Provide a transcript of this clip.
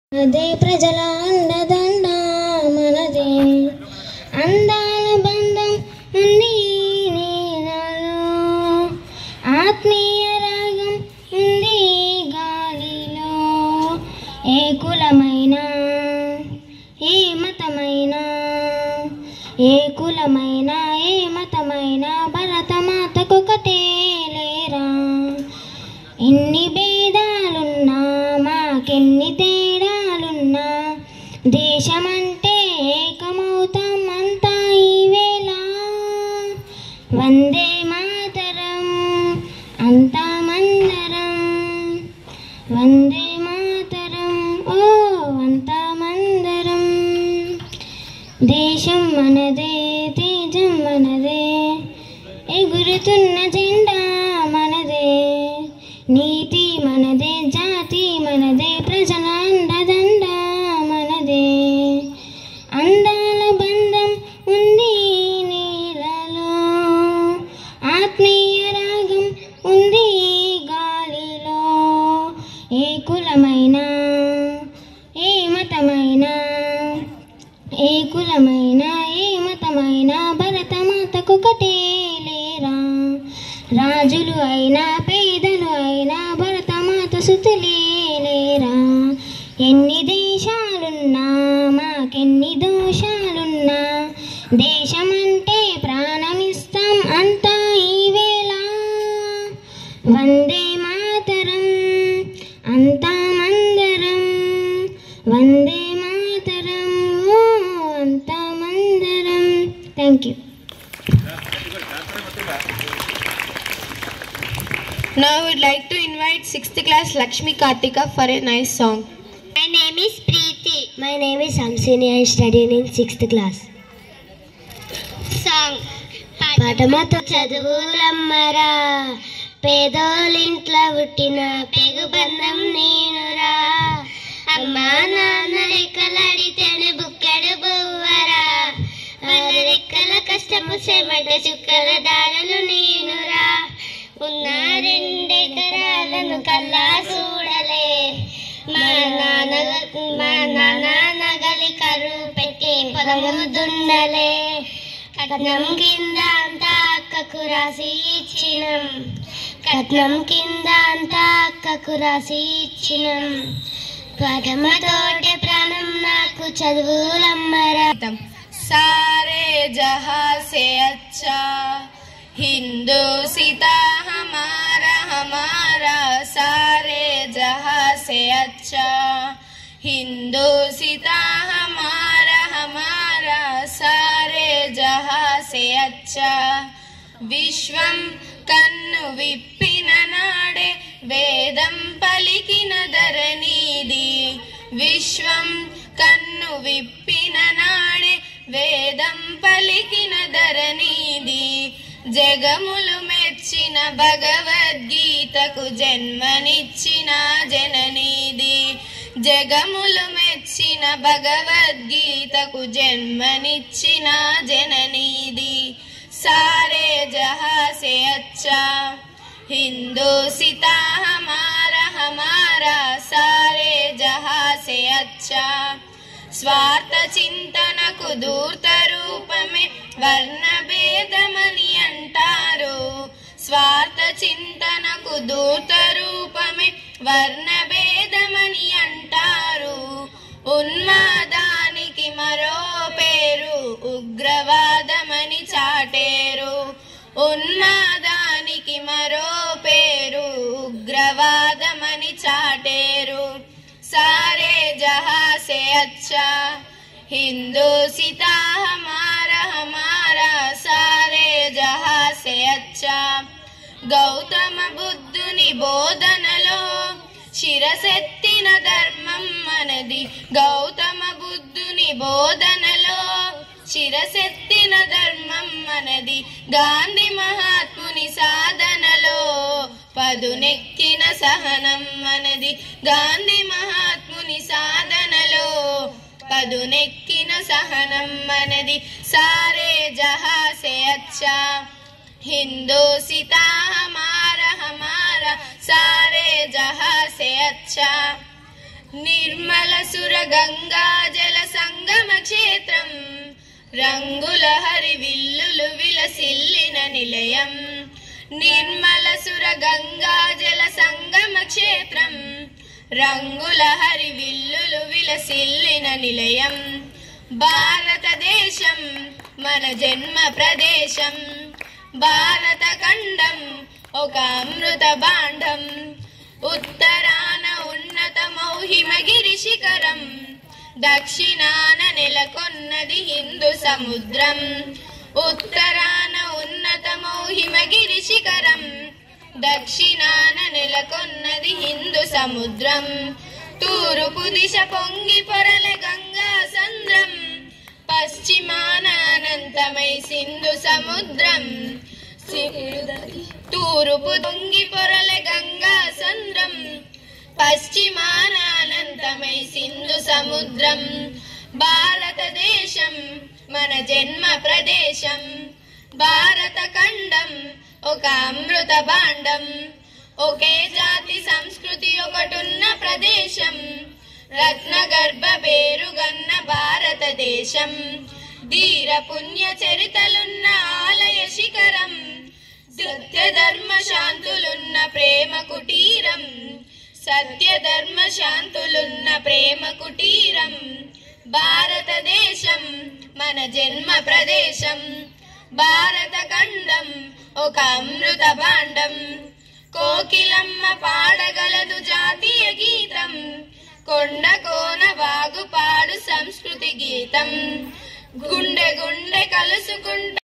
అదే ప్రజల అండదండ మనదే అందాల బంధం ఉంది ఈ నేలలో ఆత్మీయ రాగం ఉంది ఈ గాలిలో ఏ కులమైనా ఏ మతమైనా ఏ కులమైనా ఏ మతమైనా భరతమాతకొకటే లేరా ఎన్ని భేదాలున్నా మాకెన్ని తేడాలున్నా దేశమంటే ఏకమవుతాం అంతా ఈ వేళ వందే మాతరం అంతా మందరం వందే మాతరం ఓ అంతా మందరం దేశం మనదే తేజం మనదే ఎగురుతున్న జెండా మనదే నీతి మనదే జాతి మనదే ప్రజల అండదండ మనదే అందాల బంధం ఉంది ఈ నీలలో ఆత్మీయ రాగం ఉంది ఈ గాలిలో ఏ కులమైనా ఏ మతమైనా ఏ కులమైనా ఏ మతమైనా భరతమాతకొకటే లేరా రాజులు అయినా పేదలు అయినా భరతమాత సుతులే లేరా ఎన్ని దేశాలున్నా మాకెన్ని దోషాలున్నా దేశమంటే ప్రాణమిస్తాం అంతా ఈ వేళ వందే మాతరం అంతా మందరం వందే మాతరం ఓ అంతా మందరం thank you Now I would like to invite 6th class Lakshmi Kartika for a nice song. My name is Preeti. My name is Hamsini. I am studying in sixth class. Song. పటమతో చదువులమ్మరా పేదోళ్ళింట్లో పుట్టిన పెగుబంధం నేనురా అమ్మా నాన్న రెక్కలాడితేనే బుక్కడు బువ్వరా వాళ్ళ రెక్కల కష్టము చెమట చుక్కల దారులు నేనురా ఉన్న రెండెకరాలను కల్లా చూడలే మా నాన్న మా నాన్న నగలి కరువు పెట్టి పొలము దున్నలే కట్నం కింద అంతా అక్కకు రాసి ఇచ్చినం కట్నం కింద అంతా అక్కకు రాసి ఇచ్చినం పదమతోటే ప్రాణం నాకు చదువులమ్మరా सारे जहां से अच्छा हिंदू सीता हमारा हमारा सारे जहां से अच्छा हिंदू सीता हमारा हमारा सारे जहां से अच्छा విశ్వం కన్ను విప్పిన నాడే వేదం పలికిన ధరణీది విశ్వం కన్ను విప్పిన నాడే వేదం పలికిన ధరణీది జగములు మెచ్చిన భగవద్గీతకు జన్మనిచ్చిన జననీది జగములు మెచ్చిన భగవద్గీతకు జన్మనిచ్చిన జననీది सारे जहां से अच्छा हिंदू सीता हमारा हमारा सारे जहां से अच्छा స్వార్థ చింతనకు దూర్త రూపమే వర్ణ భేదమని అంటారు స్వార్థ చింతనకు దూర్త రూపమే వర్ణ భేదమని అంటారు ఉన్మాదానికి మరో పేరు ఉగ్రవాదమని చాటేరు ఉన్మాదానికి మరో పేరు ఉగ్రవాదమని చాటేరు सारे जहां से अच्छा हिंदू सीता हमारा हमारा सारे जहां से अच्छा గౌతమ బుద్ధుని బోధనలో శిరసెత్తిన ధర్మం మనది గౌతమ బుద్ధుని బోధనలో శిరసెత్తిన ధర్మం మనది గాంధీ మహాత్ముని సాధనలో పదునెక్కిన సహనం మనది గాంధీ మహాత్ముని సాధనలో పదునెక్కిన సహనం మనది సారే జహా సే అచ్చా हिंदू सीता हमारा हमारा सारे जहां से अच्छा నిర్మల సుర గంగా జల సంగమ క్షేత్రం రంగుల హరివిల్లులు విలసిల్లిన నిలయం నిర్మల సుర గంగా జల సంగమ క్షేత్రం రంగుల హరివిల్లులు విలసిల్లిన నిలయం భారతదేశం మన జన్మ ప్రదేశం భారత ఖండం ఒక అమృత భాండం ఉత్తరాన ఉన్నత మౌహిమగిరి శిఖరం దక్షిణాన నెలకొన్నది హిందూ సముద్రం ఉత్తరాన ఉన్నత మౌహిమగిరి శిఖరం దక్షిణాన నెలకొన్నది హిందూ సముద్రం తూర్పు దిశ పొంగి పొరల గంగా సంద్రం పశ్చిమాన అనంతమై సింధు సముద్రం సి- తూర్పు పొంగి పొరల గంగా సంద్రం పశ్చిమాన అనంతమై సింధు సముద్రం భారతదేశం మన జన్మ ప్రదేశం భారత ఖండం ఒక అమృత భాండం ఒకే జాతి సంస్కృతి ఒకటున్న ప్రదేశం రత్న గర్భ పేరుగన్న భారతదేశం ధీర పుణ్య చరితలున్న ఆలయ శిఖరం సత్య ధర్మ శాంతులున్న ప్రేమ కుటీరం సత్య ధర్మ శాంతులున్న ప్రేమ కుటీరం భారతదేశం మన జన్మ ప్రదేశం భారత ఖండం ఒక అమృత భాండం కోకిలమ్మ పాడగలదు జాతీయ గీతం కొండ కోన వాగు పాడు సంస్కృతి గీతం గుండె గుండె కలుసుకుంట